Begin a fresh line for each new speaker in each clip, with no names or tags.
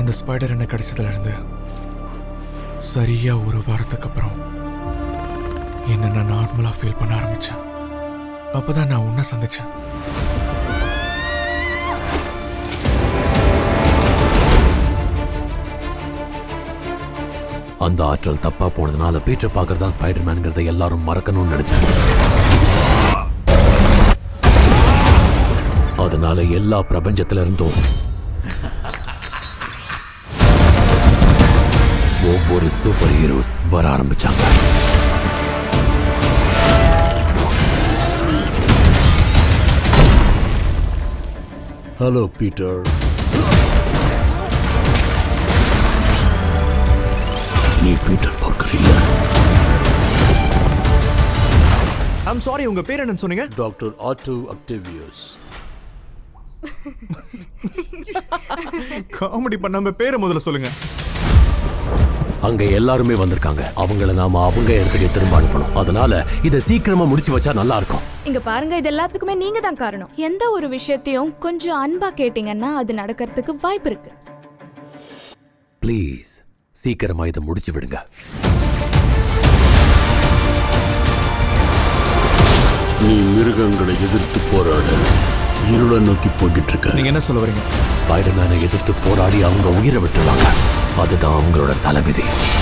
அந்த ஸ்பைடர் என்ன கிடைச்சதுல இருந்து சரியா ஒரு வாரத்துக்கு அப்புறம் என்ன நான் நார்மலா ஃபீல் பண்ண ஆரம்பிச்சேன் அப்பதான் நான் உன்னை சந்திச்சேன்
அந்த ஆற்றல் தப்பா போனதுனால பீட்டர் பார்க்கறது தான் ஸ்பைடர்மேன்ங்கிறத எல்லாரும் மறக்கணும்னு நினைச்சேன் அதனால எல்லா பிரபஞ்சத்துல இருந்தும் ஒவ்வொரு சூப்பர் ஹீரோஸ் வர ஆரம்பிச்சாங்க
ஹலோ பீட்டர்
நீ பீட்டர் பார்க்கர் இல்ல
ஐம் சாரி உங்க பேர் என்னன்னு சொன்னீங்க
டாக்டர் ஆட்டோ அக்டேவியஸ்
காமெடி பண்ணாம பேரை முதல்ல சொல்லுங்க
அங்க எல்லாருமே வந்திருக்காங்க அவங்கள நாம அவங்க இடத்துக்கு திரும்ப அனுப்பணும் அதனால இதை சீக்கிரமா முடிச்சு வச்சா நல்லா இருக்கும்
இங்க பாருங்க இது எல்லாத்துக்குமே நீங்க தான் காரணம் எந்த ஒரு விஷயத்தையும் கொஞ்சம் அன்பா கேட்டீங்கன்னா அது நடக்கிறதுக்கு வாய்ப்பு இருக்கு
ப்ளீஸ் சீக்கிரமா இதை முடிச்சு விடுங்க
நீ மிருகங்களை எதிர்த்து போராட இருளை நோக்கி போய்கிட்டு இருக்க
நீங்க என்ன சொல்ல வரீங்க
ஸ்பைடர்மேனை எதிர்த்து போராடி அவங்க உயிரை விட்டுருவாங்க அதுதான் அவங்களோட தலைவிதி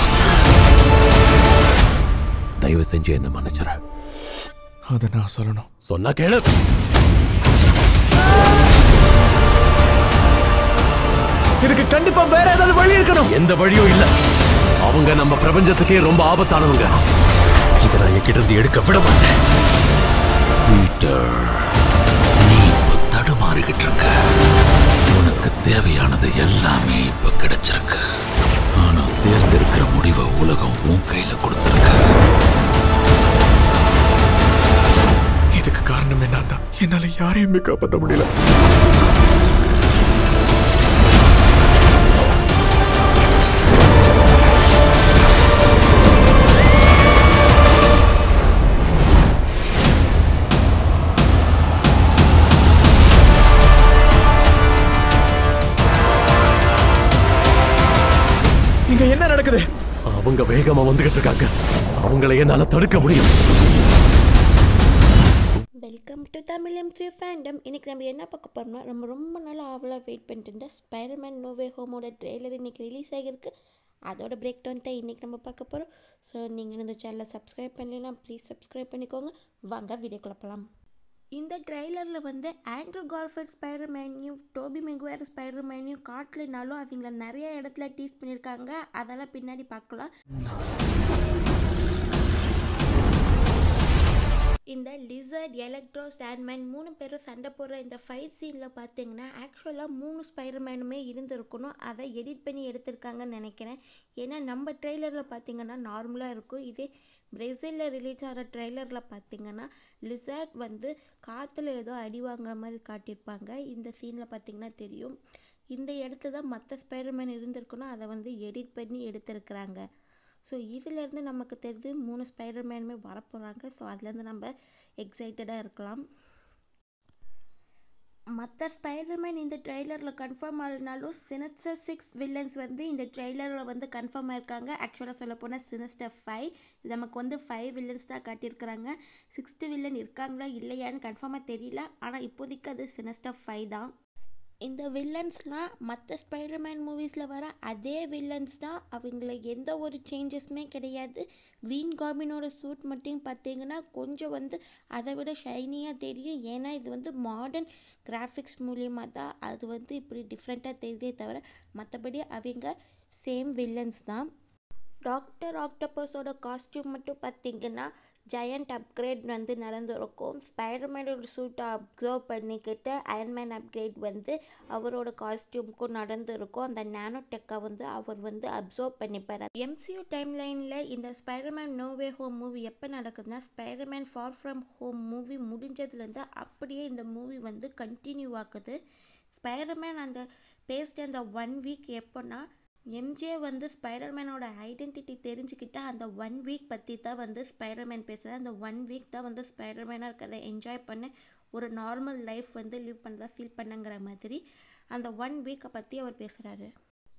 தயவு செஞ்சு என்ன மன்னிச்சிட
அதை நான் சொல்லணும்
சொன்னா கேளு
இதுக்கு கண்டிப்பா வேற ஏதாவது வழி இருக்கணும்
எந்த வழியும் இல்ல அவங்க நம்ம பிரபஞ்சத்துக்கே ரொம்ப ஆபத்தானவங்க இதை நான் என்கிட்ட இருந்து எடுக்க விட மாட்டேன் பீட்டர் நீ இப்ப தடுமாறிக்கிட்டு இருக்க உனக்கு தேவையானது எல்லாமே இப்ப கிடைச்சிருக்கு ஆனா தேர்ந்தெடுக்கிற முடிவை உலகம் உன் கையில கொடுத்திருக்கு
இதுக்கு காரணம் என்னன்னா என்னால யாரையுமே காப்பாற்ற முடியல இங்க என்ன நடக்குது
அவங்க வேகமா வந்துகிட்டு இருக்காங்க அவங்களை என்னால தடுக்க முடியும்
welcome to Tamil MC fandom இன்னைக்கு நம்ம என்ன பார்க்க போறோம்னா நம்ம ரொம்ப நாள் ஆவலாக வெயிட் பண்ணிட்டு இருந்த ஸ்பைடர்மேன் நோவே ஹோமோட ட்ரெய்லர் இன்னைக்கு ரிலீஸ் ஆகிருக்கு அதோட பிரேக் டவுன் தான் இன்னைக்கு நம்ம பார்க்க போகிறோம் ஸோ நீங்கள் இந்த சேனலை சப்ஸ்கிரைப் பண்ணலாம் ப்ளீஸ் சப்ஸ்கிரைப் பண்ணிக்கோங்க வாங்க வீடியோக்குள்ள போகலாம் இந்த ட்ரெய்லரில் வந்து ஆண்ட்ரூ கார்ஃபர்ட் ஸ்பைடர் மேனையும் டோபி மெகுவேர் ஸ்பைடர் மேனையும் காட்டலைனாலும் அவங்கள நிறைய இடத்துல டீஸ் பண்ணியிருக்காங்க அதெல்லாம் பின்னாடி பார்க்கலாம் இந்த லிசர்ட் எலக்ட்ரோ ஸ்டாண்ட்மேன் மூணு பேரும் சண்டை போடுற இந்த ஃபைட் சீனில் பார்த்தீங்கன்னா ஆக்சுவலாக மூணு ஸ்பைடர்மேனுமே இருந்திருக்கணும் அதை எடிட் பண்ணி எடுத்திருக்காங்கன்னு நினைக்கிறேன் ஏன்னா நம்ம ட்ரெய்லரில் பார்த்தீங்கன்னா நார்மலாக இருக்கும் இதே பிரேசிலில் ரிலீஸ் ஆகிற ட்ரெய்லரில் பார்த்தீங்கன்னா லிசர்ட் வந்து காற்றுல ஏதோ அடி வாங்குற மாதிரி காட்டியிருப்பாங்க இந்த சீனில் பார்த்தீங்கன்னா தெரியும் இந்த இடத்துல தான் மற்ற ஸ்பைடர்மேன் இருந்திருக்கணும் அதை வந்து எடிட் பண்ணி எடுத்திருக்கிறாங்க ஸோ இதிலேருந்து நமக்கு தெரிஞ்சு மூணு ஸ்பைடர்மேனுமே வரப்போகிறாங்க ஸோ அதுலேருந்து நம்ம எக்ஸைட்டடாக இருக்கலாம் மற்ற ஸ்பைடர்மேன் இந்த ட்ரெய்லரில் கன்ஃபார்ம் ஆகலனாலும் சினஸ்டர் சிக்ஸ் வில்லன்ஸ் வந்து இந்த ட்ரெய்லரில் வந்து கன்ஃபார்ம் ஆயிருக்காங்க ஆக்சுவலாக சொல்ல போனால் சினஸ்டர் ஃபைவ் நமக்கு வந்து ஃபைவ் வில்லன்ஸ் தான் காட்டியிருக்கிறாங்க சிக்ஸ்த்து வில்லன் இருக்காங்களா இல்லையான்னு கன்ஃபார்மாக தெரியல ஆனால் இப்போதைக்கு அது சினஸ்டர் ஃபைவ் தான் இந்த வில்லன்ஸ்லாம் மற்ற ஸ்பைடர்மேன் மூவிஸில் வர அதே வில்லன்ஸ் தான் அவங்கள எந்த ஒரு சேஞ்சஸுமே கிடையாது க்ரீன் காபினோட சூட் மட்டும் பார்த்தீங்கன்னா கொஞ்சம் வந்து அதை விட ஷைனியாக தெரியும் ஏன்னா இது வந்து மாடர்ன் கிராஃபிக்ஸ் மூலியமாக தான் அது வந்து இப்படி டிஃப்ரெண்ட்டாக தெரியுதே தவிர மற்றபடி அவங்க சேம் வில்லன்ஸ் தான் டாக்டர் ஆக்டோபஸோட காஸ்டியூம் மட்டும் பார்த்தீங்கன்னா ஜெயண்ட் அப்கிரேட் வந்து நடந்திருக்கும் ஸ்பைடர்மேனோட சூட்டை அப்சர்வ் பண்ணிக்கிட்டு அயன்மேன் அப்கிரேட் வந்து அவரோட காஸ்டியூமுக்கும் நடந்திருக்கும் அந்த நானோ டெக்கை வந்து அவர் வந்து அப்சர்வ் பண்ணிப்பார் எம்சியூ டைம் லைனில் இந்த ஸ்பைடர்மேன் நோவே ஹோம் மூவி எப்போ நடக்குதுன்னா Spiderman far from home movie முடிஞ்சதுலேருந்து அப்படியே இந்த மூவி வந்து கண்டினியூ ஆகுது ஸ்பைடர்மேன் அந்த பேஸ்ட் அந்த ஒன் வீக் எப்போன்னா எம்ஜே வந்து ஸ்பைடர்மேனோட ஐடென்டிட்டி தெரிஞ்சுக்கிட்ட அந்த ஒன் வீக் பற்றி தான் வந்து ஸ்பைடர்மேன் பேசுகிறார் அந்த ஒன் வீக் தான் வந்து ஸ்பைடர்மேனாக இருக்கிறத என்ஜாய் பண்ண ஒரு நார்மல் லைஃப் வந்து லிவ் பண்ணதா ஃபீல் பண்ணுங்கிற மாதிரி அந்த ஒன் வீக்கை பற்றி அவர் பேசுகிறாரு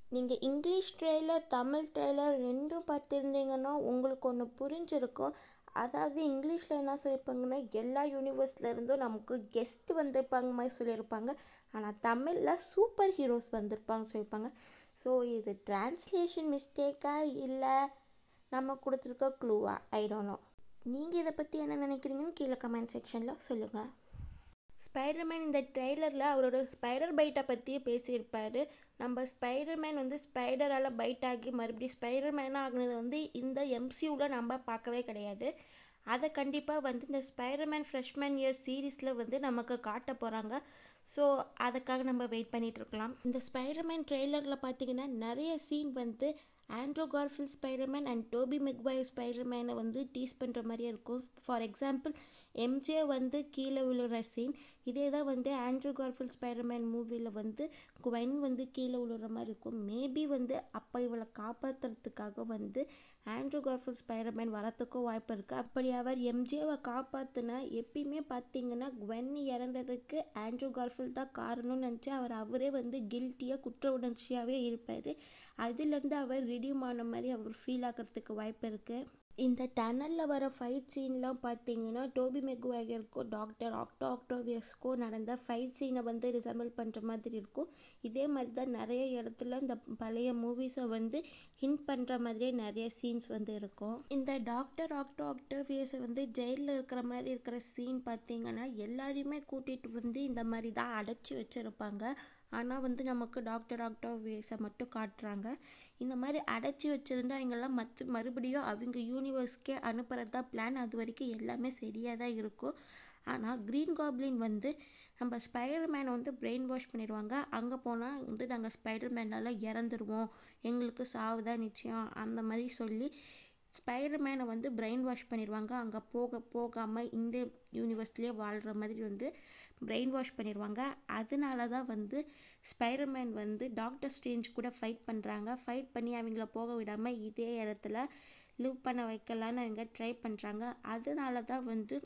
நீங்கள் இங்கிலீஷ் ட்ரெய்லர் தமிழ் ட்ரெய்லர் ரெண்டும் பார்த்துருந்தீங்கன்னா உங்களுக்கு ஒன்று புரிஞ்சிருக்கும் அதாவது இங்கிலீஷில் என்ன சொல்லியிருப்பாங்கன்னா எல்லா யூனிவர்ஸ்ல இருந்தும் நமக்கு கெஸ்ட் வந்திருப்பாங்க மாதிரி சொல்லியிருப்பாங்க ஆனால் தமிழில் சூப்பர் ஹீரோஸ் வந்திருப்பாங்க சொல்லியிருப்பாங்க ஸோ இது டிரான்ஸ்லேஷன் மிஸ்டேக்கா இல்லை நம்ம கொடுத்துருக்க க்ளூவா ஐ டோன்ட் நோ நீங்கள் இதை பற்றி என்ன நினைக்கிறீங்கன்னு கீழே கமெண்ட் செக்ஷனில் சொல்லுங்கள் ஸ்பைடர்மேன் இந்த ட்ரெய்லரில் அவரோட ஸ்பைடர் பைட்டை பற்றி பேசியிருப்பார் நம்ம ஸ்பைடர்மேன் வந்து ஸ்பைடரால் பைட் ஆகி மறுபடியும் ஸ்பைடர்மேனாக ஆகுனது வந்து இந்த எம்சியூவில் நம்ம பார்க்கவே கிடையாது அதை கண்டிப்பாக வந்து இந்த ஸ்பைடர்மேன் ஃப்ரெஷ்மேன் இயர் சீரீஸில் வந்து நமக்கு காட்ட போகிறாங்க ஸோ அதுக்காக நம்ம வெயிட் பண்ணிட்டு இருக்கலாம் இந்த ஸ்பைடர்மேன் ட்ரெய்லரில் பார்த்தீங்கன்னா நிறைய சீன் வந்து Andrew Garfield Spiderman and Tobey Maguire ஸ்பைடர்மேனை வந்து டீஸ் பண்ணுற மாதிரியே இருக்கும் ஃபார் எக்ஸாம்பிள் எம்ஜே வந்து கீழே விழுற சீன் இதே தான் வந்து ஆண்ட்ரூ கார்ஃபில் ஸ்பைடர்மேன் மூவியில் வந்து குவென் வந்து கீழே விழுற மாதிரி இருக்கும் மேபி வந்து அப்போ இவளை காப்பாற்றுறதுக்காக வந்து ஆண்ட்ரூ கார்ஃபில் ஸ்பைடர்மேன் வரத்துக்கும் வாய்ப்பு இருக்குது அப்படி அவர் எம்ஜேவை காப்பாற்றினா எப்பயுமே பார்த்தீங்கன்னா குவென் இறந்ததுக்கு ஆண்ட்ரூ கார்ஃபில் தான் காரணம்னு நினச்சி அவர் அவரே வந்து கில்ட்டியாக குற்ற உணர்ச்சியாகவே இருப்பார் அதுலேருந்து அவர் ரிடியூம் ஆன மாதிரி அவர் ஃபீல் ஆகிறதுக்கு வாய்ப்பு இருக்குது இந்த டனலில் வர ஃபைட் சீன்லாம் பார்த்தீங்கன்னா டோபி மெக்வாகருக்கும் டாக்டர் ஆக்டோ ஆக்டோவியஸ்க்கும் நடந்த ஃபைட் சீனை வந்து ரிசம்பிள் பண்ணுற மாதிரி இருக்கும் இதே மாதிரி தான் நிறைய இடத்துல இந்த பழைய மூவிஸை வந்து ஹிண்ட் பண்ணுற மாதிரியே நிறைய சீன்ஸ் வந்து இருக்கும் இந்த டாக்டர் ஆக்டோ ஆக்டோவியஸை வந்து ஜெயிலில் இருக்கிற மாதிரி இருக்கிற சீன் பார்த்தீங்கன்னா எல்லாரையுமே கூட்டிகிட்டு வந்து இந்த மாதிரி தான் அடைச்சி வச்சுருப்பாங்க ஆனால் வந்து நமக்கு டாக்டர் ஆக்டோவியஸை மட்டும் காட்டுறாங்க இந்த மாதிரி அடைச்சி வச்சுருந்தா அவங்கெல்லாம் மற்ற மறுபடியும் அவங்க யூனிவர்ஸ்க்கே அனுப்புறது தான் பிளான் அது வரைக்கும் எல்லாமே சரியாக தான் இருக்கும் ஆனால் க்ரீன் காப்ளின் வந்து நம்ம ஸ்பைடர்மேனை வந்து பிரெயின் வாஷ் பண்ணிடுவாங்க அங்கே போனால் வந்து நாங்கள் ஸ்பைடர்மேனால இறந்துருவோம் எங்களுக்கு சாவு தான் நிச்சயம் அந்த மாதிரி சொல்லி ஸ்பைடர்மேனை வந்து பிரெயின் வாஷ் பண்ணிடுவாங்க அங்கே போக போகாமல் இந்த யூனிவர்ஸ்லேயே வாழ்கிற மாதிரி வந்து பிரெயின் வாஷ் பண்ணிடுவாங்க அதனால தான் வந்து ஸ்பைடர்மேன் வந்து டாக்டர் ஸ்ட்ரேஞ்ச் கூட ஃபைட் பண்ணுறாங்க ஃபைட் பண்ணி அவங்கள போக விடாமல் இதே இடத்துல லிவ் பண்ண வைக்கலான்னு அவங்க ட்ரை பண்ணுறாங்க அதனால தான் வந்து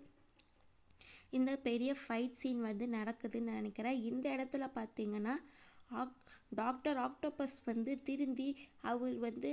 இந்த பெரிய ஃபைட் சீன் வந்து நடக்குதுன்னு நினைக்கிறேன் இந்த இடத்துல பார்த்தீங்கன்னா ஆக் டாக்டர் ஆக்டோபஸ் வந்து திருந்தி அவர் வந்து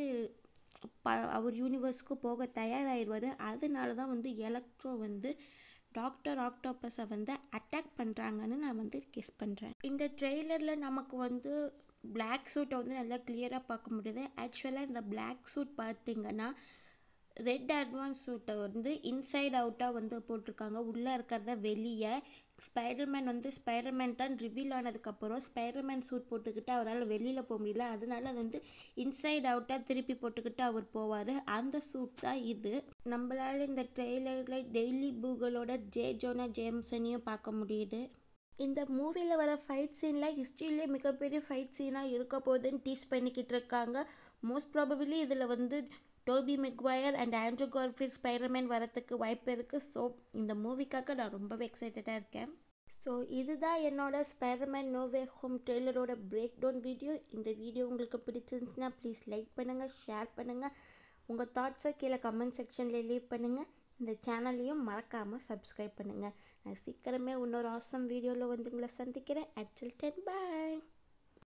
ப அவர் யூனிவர்ஸ்க்கு போக தயாராகிடுவார் அதனால தான் வந்து எலக்ட்ரோ வந்து டாக்டர் ஆக்டோபஸை வந்து அட்டாக் பண்ணுறாங்கன்னு நான் வந்து கெஸ் பண்ணுறேன் இந்த ட்ரெய்லரில் நமக்கு வந்து பிளாக் சூட்டை வந்து நல்லா கிளியராக பார்க்க முடியுது ஆக்சுவலாக இந்த பிளாக் சூட் பார்த்தீங்கன்னா ரெட் அட்வான்ஸ் சூட்டை வந்து இன்சைட் அவுட்டாக வந்து போட்டிருக்காங்க உள்ளே இருக்கிறத வெளியே ஸ்பைடர்மேன் வந்து ஸ்பைடர்மேன் தான் ரிவீல் ஆனதுக்கப்புறம் ஸ்பைடர்மேன் சூட் போட்டுக்கிட்டு அவரால் வெளியில் போக முடியல அதனால அது வந்து இன்சைட் அவுட்டாக திருப்பி போட்டுக்கிட்டு அவர் போவார் அந்த சூட் தான் இது நம்மளால இந்த ட்ரெய்லரில் டெய்லி பூகலோட ஜே ஜோனா ஜேம்சனையும் பார்க்க முடியுது இந்த மூவியில் வர ஃபைட் சீனில் ஹிஸ்ட்ரியிலே மிகப்பெரிய ஃபைட் சீனாக இருக்க போகுதுன்னு டீஸ் பண்ணிக்கிட்டு இருக்காங்க மோஸ்ட் ப்ராபபிளி இதில் வந்து Tobey Maguire and Andrew Garfield Spiderman வரத்துக்கு வாய்ப்பு இருக்குது ஸோ இந்த மூவிக்காக நான் ரொம்பவே எக்ஸைட்டடாக இருக்கேன் ஸோ இதுதான் என்னோட ஸ்பைடர்மேன் நோவே ஹோம் ட்ரெய்லரோட பிரேக் டவுன் வீடியோ இந்த வீடியோ உங்களுக்கு பிடிச்சிருந்துச்சுன்னா ப்ளீஸ் லைக் பண்ணுங்கள் ஷேர் பண்ணுங்கள் உங்கள் தாட்ஸை கீழே கமெண்ட் செக்ஷனில் லீவ் பண்ணுங்கள் இந்த சேனலையும் மறக்காமல் சப்ஸ்கிரைப் பண்ணுங்கள் நான் சீக்கிரமே இன்னொரு ஆசம் வீடியோவில் வந்து உங்களை சந்திக்கிறேன் அச்சல் டென் பாய்